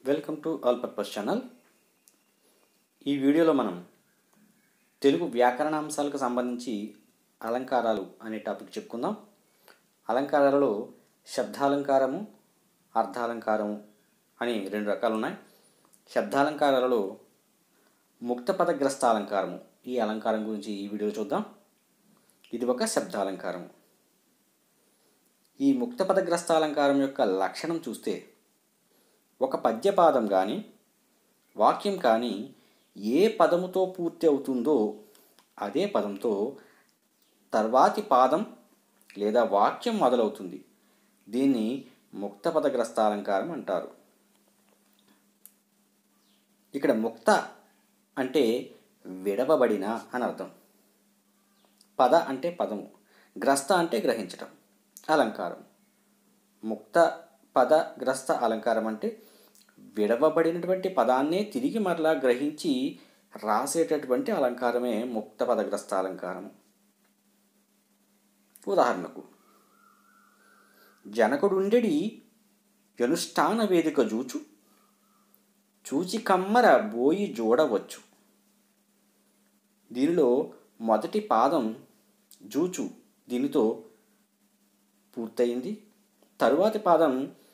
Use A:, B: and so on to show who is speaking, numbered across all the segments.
A: welcome to all purpose channel ఈ వీడియోలో మనం తెలుగు వ్యాకరణాంశాలకు సంబంధించి అలంకారాలు అనే టాపిక్ చెప్పుకుందాం అలంకారాలలో శబ్దాలంకారము అర్థాలంకారము అని రెండు రకాలు ఉన్నాయి శబ్దాలంకారాలలో ముక్త పదగ్రస్త అలంకారము ఈ అలంకారం గురించి ఈ వీడియో చూద్దాం ఇది ఒక శబ్దాలంకారము ఈ ముక్త పదగ్రస్త అలంకారం యొక్క లక్షణం చూస్తే ఒక పద్యపాదం కానీ వాక్యం కానీ ఏ పదముతో పూర్తి అవుతుందో అదే పదంతో తర్వాతి పాదం లేదా వాక్యం మొదలవుతుంది దీన్ని ముక్త పదగ్రస్త అలంకారం అంటారు ఇక్కడ ముక్త అంటే విడవబడిన అని అర్థం పద అంటే పదము గ్రస్త అంటే గ్రహించటం అలంకారం ముక్త పద గ్రస్త అలంకారం అంటే విడవబడినటువంటి పదాన్నే తిరిగి మరలా గ్రహించి రాసేటటువంటి అలంకారమే ముక్త పదగ్రస్త అలంకారం ఉదాహరణకు జనకుడుండెడి అనుష్ఠాన వేదిక జూచు చూచి కమ్మర బోయి జోడవచ్చు దీనిలో మొదటి పాదం జూచు దీనితో పూర్తయింది తరువాతి పాదం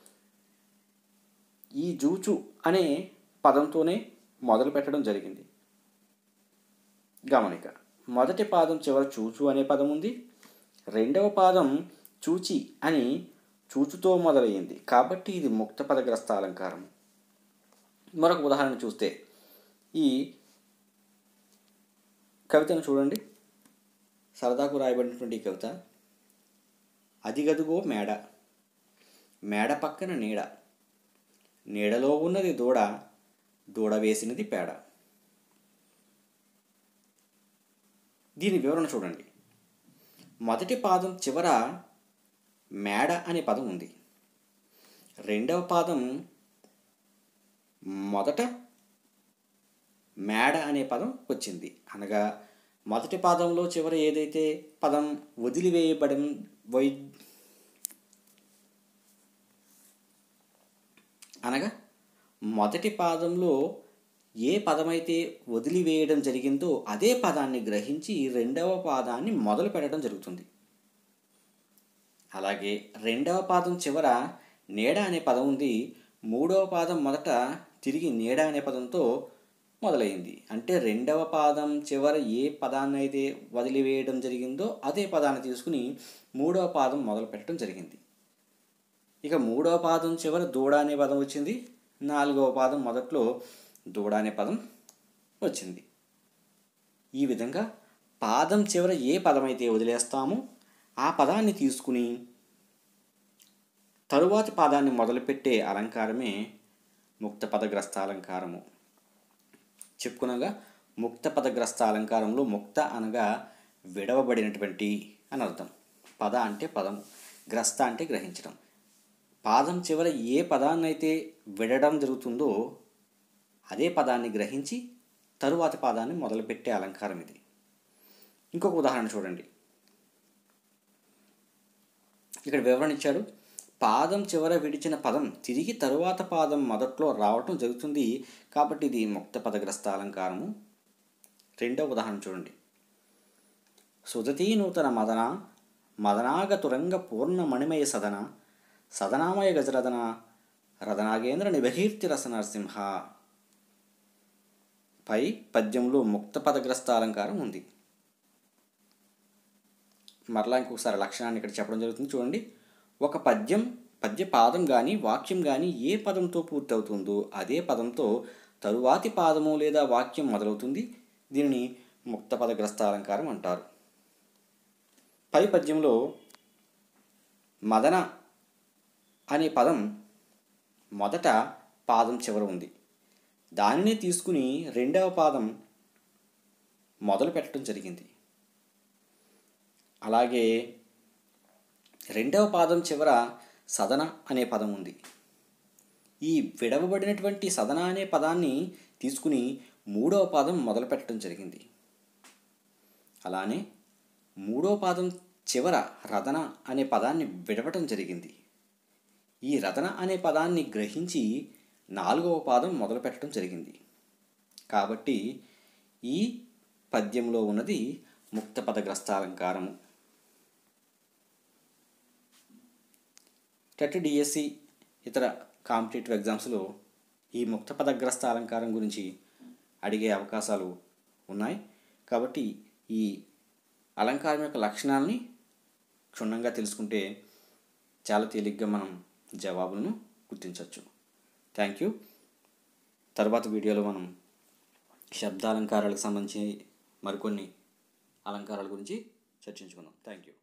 A: ఈ జూచు అనే పదంతోనే మొదలు పెట్టడం జరిగింది గమనిక మొదటి పాదం చివర చూచు అనే పదం ఉంది రెండవ పాదం చూచి అని చూచుతో మొదలయ్యింది కాబట్టి ఇది ముక్త పదగ్రస్త అలంకారం మరొక ఉదాహరణ చూస్తే ఈ కవితను చూడండి సరదాకు రాయబడినటువంటి ఈ కవిత అదిగదుగో మేడ మేడ పక్కన నీడ నీడలో ఉన్నది దూడ దూడ వేసినది పేడ దీని వివరణ చూడండి మొదటి పాదం చివర మేడ అనే పదం ఉంది రెండవ పాదం మొదట మేడ అనే పదం వచ్చింది అనగా మొదటి పాదంలో చివర ఏదైతే పదం వదిలివేయబడి వై అనగా మొదటి పాదంలో ఏ పదమైతే వదిలివేయడం జరిగిందో అదే పదాన్ని గ్రహించి రెండవ పాదాన్ని మొదలు పెట్టడం జరుగుతుంది అలాగే రెండవ పాదం చివర నీడ అనే పదం ఉంది మూడవ పాదం మొదట తిరిగి నీడ అనే పదంతో మొదలైంది అంటే రెండవ పాదం చివర ఏ పదాన్ని అయితే వదిలివేయడం జరిగిందో అదే పదాన్ని తీసుకుని మూడవ పాదం మొదలు పెట్టడం జరిగింది ఇక మూడవ పాదం చివర దూడ అనే పదం వచ్చింది నాలుగవ పాదం మొదట్లో దూడ అనే పదం వచ్చింది ఈ విధంగా పాదం చివర ఏ పదమైతే వదిలేస్తామో ఆ పదాన్ని తీసుకుని తరువాతి పాదాన్ని మొదలుపెట్టే అలంకారమే ముక్త పదగ్రస్త అలంకారము చెప్పుకునగా ముక్త పదగ్రస్త అలంకారంలో ముక్త అనగా విడవబడినటువంటి అని అర్థం పద అంటే పదం గ్రస్త అంటే గ్రహించడం పాదం చివర ఏ పదాన్ని అయితే విడడం జరుగుతుందో అదే పదాన్ని గ్రహించి తరువాతి పాదాన్ని మొదలుపెట్టే అలంకారం ఇది ఇంకొక ఉదాహరణ చూడండి ఇక్కడ వివరణ ఇచ్చాడు పాదం చివర విడిచిన పదం తిరిగి తరువాత పాదం మొదట్లో రావటం జరుగుతుంది కాబట్టి ఇది ముక్త పదగ్రస్త అలంకారము రెండవ ఉదాహరణ చూడండి సుదతీ నూతన మదన మదనాగతురంగ పూర్ణ మణిమయ సదన సదనామయ గజరదన రదనాగేంద్ర నిబహీర్తి రస నరసింహ పై పద్యంలో ముక్త పదగ్రస్త అలంకారం ఉంది మరలా ఇంకొకసారి లక్షణాన్ని ఇక్కడ చెప్పడం జరుగుతుంది చూడండి ఒక పద్యం పద్య పాదం కానీ వాక్యం కానీ ఏ పదంతో పూర్తవుతుందో అదే పదంతో తరువాతి పాదము లేదా వాక్యం మొదలవుతుంది దీనిని ముక్త పదగ్రస్త అలంకారం అంటారు పై పద్యంలో మదన అనే పదం మొదట పాదం చివర ఉంది దానినే తీసుకుని రెండవ పాదం మొదలు పెట్టడం జరిగింది అలాగే రెండవ పాదం చివర సదన అనే పదం ఉంది ఈ విడవబడినటువంటి సదన అనే పదాన్ని తీసుకుని మూడవ పాదం మొదలు పెట్టడం జరిగింది అలానే మూడవ పాదం చివర రదన అనే పదాన్ని విడవటం జరిగింది ఈ రదన అనే పదాన్ని గ్రహించి నాలుగవ పాదం మొదలు పెట్టడం జరిగింది కాబట్టి ఈ పద్యంలో ఉన్నది ముక్త పదగ్రస్త అలంకారము టెట్ డిఎస్సి ఇతర కాంపిటేటివ్ ఎగ్జామ్స్లో ఈ ముక్త పదగ్రస్త అలంకారం గురించి అడిగే అవకాశాలు ఉన్నాయి కాబట్టి ఈ అలంకారం యొక్క లక్షణాలని క్షుణ్ణంగా తెలుసుకుంటే చాలా తేలిగ్గా మనం జవాబులను గుర్తించవచ్చు థ్యాంక్ యూ తర్వాత వీడియోలో మనం శబ్దాలంకారాలకు సంబంధించి మరికొన్ని అలంకారాల గురించి చర్చించుకుందాం థ్యాంక్ యూ